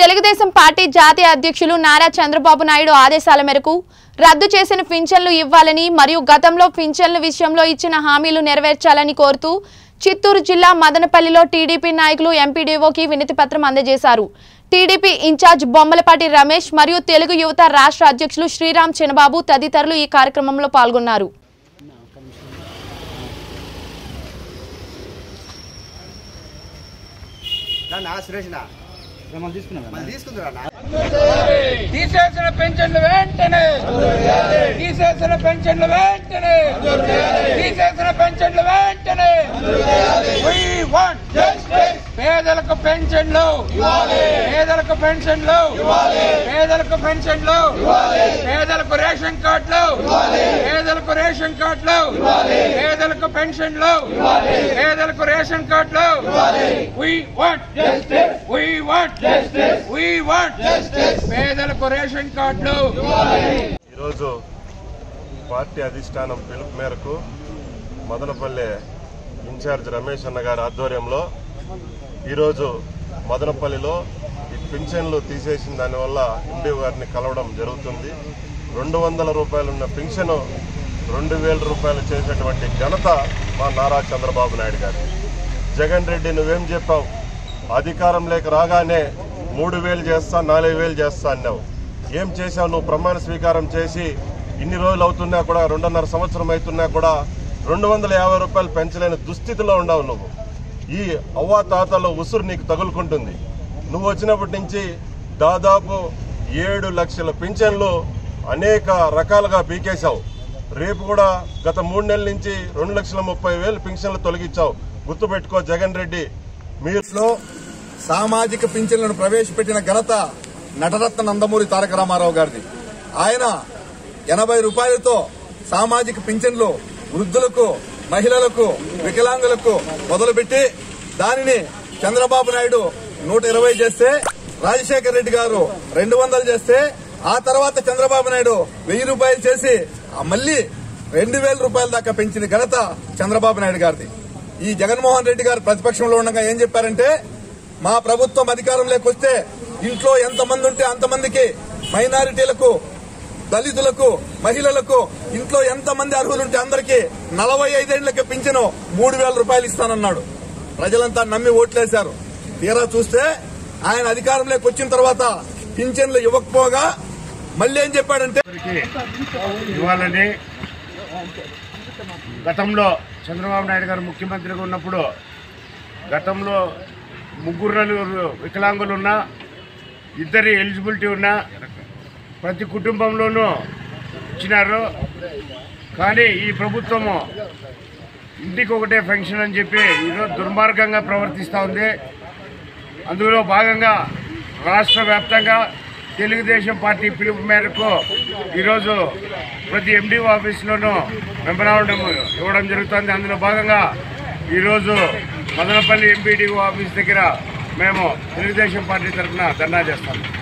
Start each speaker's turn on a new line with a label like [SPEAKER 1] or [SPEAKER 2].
[SPEAKER 1] Telugu Desam party జాతీయ అధ్యక్షులు నారా చంద్రబాబు నాయుడు ఆదేశాల మేరకు రద్దు చేసిన పింఛన్లు ఇవ్వాలని మరియు గతంలో పింఛన్ల విషయంలో ఇచ్చిన హామీలు నెరవేర్చాలని కోరుతూ చిత్తూరు జిల్లా మదనపల్లిలో టీడీపీ నాయకులు ఎంపీడీఓకి వినతి పత్రం అందజేశారు టీడీపీ ఇన్ఛార్జ్ బొమ్మలపాటి రమేష్ మరియు తెలుగు యువత రాష్ట్ర అధ్యక్షులు శ్రీరామ్ చినబాబు తదితరులు ఈ కార్యక్రమంలో పాల్గొన్నారు
[SPEAKER 2] నా సురేష్ నా
[SPEAKER 3] మనం తీసుకున్నాం కదా.
[SPEAKER 2] మనం తీసుకుందిరా నా
[SPEAKER 4] తీసేసిన పెన్షన్లు వెంటనే తీసేసిన పెన్షన్లు వెంటనే తీసేసిన పెన్షన్లు వెంటనే We want పేదలకు పెన్షన్లు పేదలకు పెన్షన్లు పేదలకు పెన్షన్లు పేదలకు రేషన్ కార్డులు పేదలకు రేషన్ కార్డులు పేదలకు పెన్షన్లు పేదలకు రేషన్ కార్డులు We want We want We want పేదలకు రేషన్ కార్డులు
[SPEAKER 5] ఈరోజు పార్టీ అధిష్టానం పిలుపు మేరకు మదనపల్లె ఇన్ఛార్జ్ రమేష్ అన్న గారి ఆధ్వర్యంలో ఈరోజు మదనపల్లిలో ఈ పింఛన్లు తీసేసిన దానివల్ల ఎండి గారిని కలవడం జరుగుతుంది రెండు వందల రూపాయలున్న పింఛను రెండు వేల రూపాయలు చేసినటువంటి ఘనత మా నారా చంద్రబాబు నాయుడు గారి జగన్ రెడ్డి నువ్వేం చెప్పావు అధికారం లేక రాగానే మూడు వేలు చేస్తా నాలుగు వేలు చేస్తా అన్నావు ఏం చేశావు నువ్వు ప్రమాణ స్వీకారం చేసి ఇన్ని రోజులు అవుతున్నా కూడా రెండున్నర సంవత్సరం అవుతున్నా కూడా రెండు వందల యాభై రూపాయలు పెంచలేని దుస్థితిలో ఉండవు నువ్వు ఈ అవ్వాతాతలో ఉసురు నీకు తగులుకుంటుంది నువ్వు వచ్చినప్పటి నుంచి దాదాపు ఏడు లక్షల పింఛన్లు అనేక రకాలుగా పీకేశావు రేపు కూడా గత మూడు నెలల నుంచి రెండు లక్షల ముప్పై వేలు పింఛన్లు తొలగించావు గుర్తుపెట్టుకో జగన్ రెడ్డి మీరు
[SPEAKER 6] లో సామాజిక పింఛన్లను ప్రవేశపెట్టిన ఘనత నటరత్న నందమూరి తారక రామారావు గారిది ఆయన ఎనభై రూపాయలతో సామాజిక పింఛన్లు వృద్ధులకు మహిళలకు వికలాంగులకు మొదలుపెట్టి దానిని చంద్రబాబు నాయుడు నూట ఇరవై చేస్తే రాజశేఖర రెడ్డి గారు రెండు వందలు చేస్తే ఆ తర్వాత చంద్రబాబు నాయుడు వెయ్యి రూపాయలు చేసి ఆ మళ్ళీ రెండు వేల రూపాయల దాకా పెంచిన ఘనత చంద్రబాబు నాయుడు గారిది ఈ జగన్మోహన్ రెడ్డి గారు ప్రతిపక్షంలో ఉండగా ఏం చెప్పారంటే మా ప్రభుత్వం అధికారంలోకి వస్తే ఇంట్లో ఎంతమంది ఉంటే అంతమందికి మైనారిటీలకు దళితులకు మహిళలకు ఇంట్లో ఎంతమంది అర్హులుంటే అందరికీ నలభై ఐదేళ్లకి పింఛను మూడు వేల రూపాయలు ఇస్తానన్నాడు ప్రజలంతా నమ్మి ఓట్లేశారు తీరా చూస్తే ఆయన అధికారంలోకి వచ్చిన తర్వాత పింఛన్లు ఇవ్వకపోగా మళ్ళీ ఏం చెప్పాడంటే
[SPEAKER 3] ఇవ్వాలని గతంలో చంద్రబాబు నాయుడు గారు ముఖ్యమంత్రిగా ఉన్నప్పుడు గతంలో ముగ్గురు నలుగురు వికలాంగులు ఉన్నా ఇద్దరు ఎలిజిబిలిటీ ఉన్నా ప్రతి కుటుంబంలోనూ ఇచ్చినారు కానీ ఈ ప్రభుత్వము ఇంటికి ఒకటే ఫంక్షన్ అని చెప్పి ఈరోజు దుర్మార్గంగా ప్రవర్తిస్తూ ఉంది అందులో భాగంగా రాష్ట్ర వ్యాప్తంగా తెలుగుదేశం పార్టీ పిలుపు మేరకు ఈరోజు ప్రతి ఎండి ఆఫీసులోనూ మెమరాండం ఇవ్వడం జరుగుతుంది అందులో భాగంగా ఈరోజు మదనపల్లి ఎంపీడీఓ ఆఫీస్ దగ్గర మేము తెలుగుదేశం పార్టీ తరఫున ధర్నా చేస్తాము